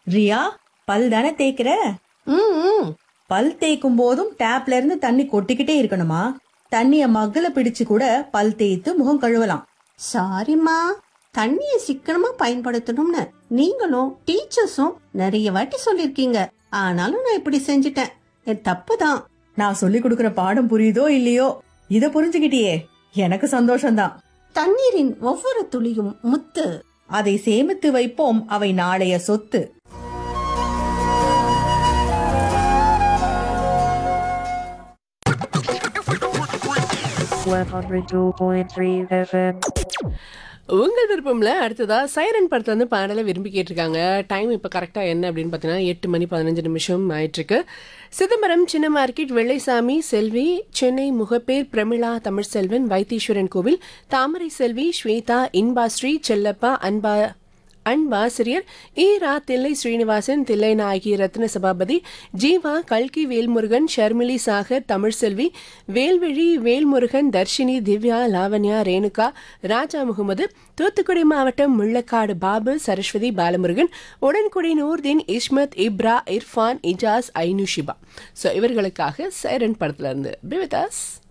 ரியா பல் தானே தேய்க்கிற ம் ம். பல் தேய்க்கும் போதும் டேப்ல இருந்து தண்ணி கொட்டிக்கிட்டே இருக்கணுமா தண்ணிய மக்குல பிடிச்சு கூட பல் தேய்த்து முகம் கழுவலாம் சாரிம்மா தண்ணியை சிக்கனமா பயன்படுத்தணும்னு நீங்களும் டீச்சர்ஸும் நிறைய வாட்டி சொல்லிருக்கீங்க ஆனாலும் நான் இப்படி செஞ்சிட்டேன் என் தப்பு தான் நான் சொல்லி கொடுக்கிற பாடம் புரியுதோ இல்லையோ இத புரிஞ்சுக்கிட்டியே எனக்கு சந்தோஷம்தான் தண்ணீரின் ஒவ்வொரு துளியும் முத்து அதை சேமித்து வைப்போம் அவை நாளைய சொத்து one hundred two point three FM. உங்கள் விருப்பம்ல அடுத்ததா சைரன் படத்துல வந்து பாடலை விரும்பி கேட்டிருக்காங்க டைம் இப்போ கரெக்டாக என்ன அப்படின்னு பார்த்தீங்கன்னா எட்டு மணி பதினஞ்சு நிமிஷம் ஆயிட்டிருக்கு சிதம்பரம் சின்ன மார்க்கெட் வெள்ளைசாமி செல்வி சென்னை முகப்பேர் பிரமிளா தமிழ்செல்வன் வைத்தீஸ்வரன் கோவில் தாமரை செல்வி ஸ்வேதா இன்பாஸ்ரீ செல்லப்பா அன்பா அன்பாசிரியர் ஈரா தில்லை ஸ்ரீனிவாசன் தில்லை நாயகி ரத்ன சபாபதி ஜீவா கல்கி வேல்முருகன் ஷர்மிளி சாகர் தமிழ்செல்வி வேல்விழி வேல்முருகன் தர்ஷினி திவ்யா லாவண்யா ரேணுகா ராஜா முகமது தூத்துக்குடி மாவட்டம் முள்ளக்காடு பாபு சரஸ்வதி பாலமுருகன் உடன்குடி நூர்தீன் இஸ்மத் இப்ரா இர்ஃபான் இஜாஸ் ஐனுஷிபா ஸோ இவர்களுக்காக சைரன் படத்துல இருந்து பிவிதாஸ்